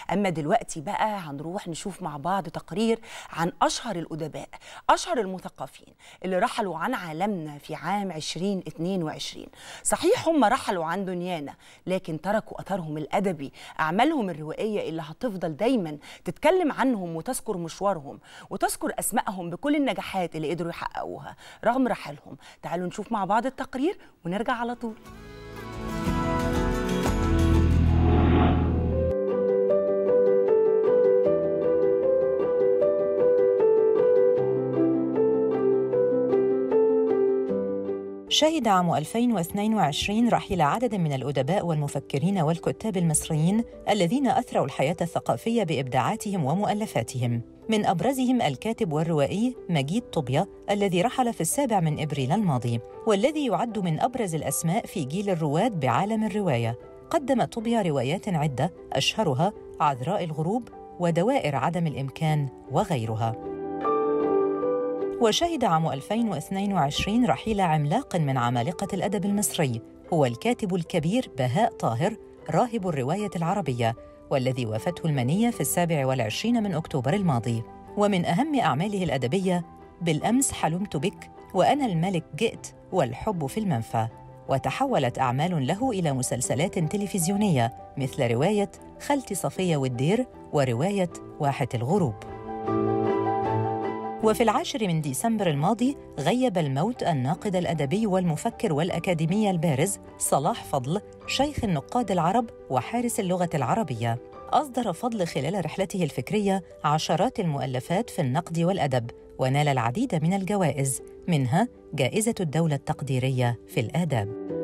أما دلوقتي بقى هنروح نشوف مع بعض تقرير عن أشهر الأدباء أشهر المثقفين اللي رحلوا عن عالمنا في عام 2022 صحيح هم رحلوا عن دنيانا لكن تركوا أثرهم الأدبي أعمالهم الروائية اللي هتفضل دايما تتكلم عنهم وتذكر مشوارهم وتذكر أسمائهم بكل النجاحات اللي قدروا يحققوها رغم رحلهم تعالوا نشوف مع بعض التقرير ونرجع على طول شهد عام 2022 رحيل عدد من الأدباء والمفكرين والكتاب المصريين الذين أثروا الحياة الثقافية بإبداعاتهم ومؤلفاتهم من أبرزهم الكاتب والروائي مجيد طوبيا الذي رحل في السابع من إبريل الماضي والذي يعد من أبرز الأسماء في جيل الرواد بعالم الرواية قدم طوبيا روايات عدة أشهرها عذراء الغروب ودوائر عدم الإمكان وغيرها وشهد عام 2022 رحيل عملاق من عمالقة الأدب المصري هو الكاتب الكبير بهاء طاهر راهب الرواية العربية والذي وافته المنية في السابع والعشرين من أكتوبر الماضي ومن أهم أعماله الأدبية بالأمس حلمت بك وأنا الملك جئت والحب في المنفى وتحولت أعمال له إلى مسلسلات تلفزيونية مثل رواية خالتي صفية والدير ورواية واحة الغروب وفي العاشر من ديسمبر الماضي غيب الموت الناقد الأدبي والمفكر والأكاديمي البارز صلاح فضل شيخ النقاد العرب وحارس اللغة العربية أصدر فضل خلال رحلته الفكرية عشرات المؤلفات في النقد والأدب ونال العديد من الجوائز منها جائزة الدولة التقديرية في الآداب